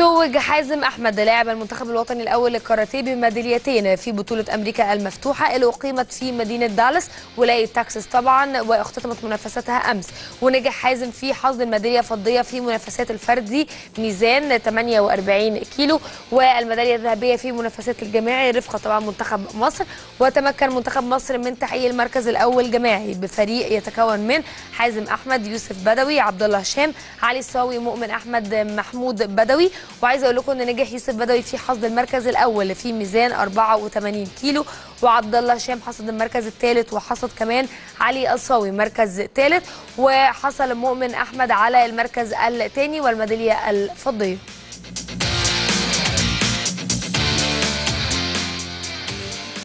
توج حازم احمد لاعب المنتخب الوطني الاول للكاراتيه بميداليتين في بطوله امريكا المفتوحه اللي اقيمت في مدينه دالاس ولايه تكساس طبعا واختتمت منافساتها امس ونجح حازم في حصد الميداليه فضيه في منافسات الفردي ميزان 48 كيلو والميداليه الذهبيه في منافسات الجماعي رفقه طبعا منتخب مصر وتمكن منتخب مصر من تحقيق المركز الاول جماعي بفريق يتكون من حازم احمد يوسف بدوي عبد الله هشام علي الصاوي مؤمن احمد محمود بدوي وعايزه اقول لكم ان نجح يوسف بدوي في حصد المركز الاول في ميزان 84 كيلو وعبد الله هشام حصد المركز الثالث وحصد كمان علي الصاوي مركز ثالث وحصل مؤمن احمد على المركز الثاني والميداليه الفضيه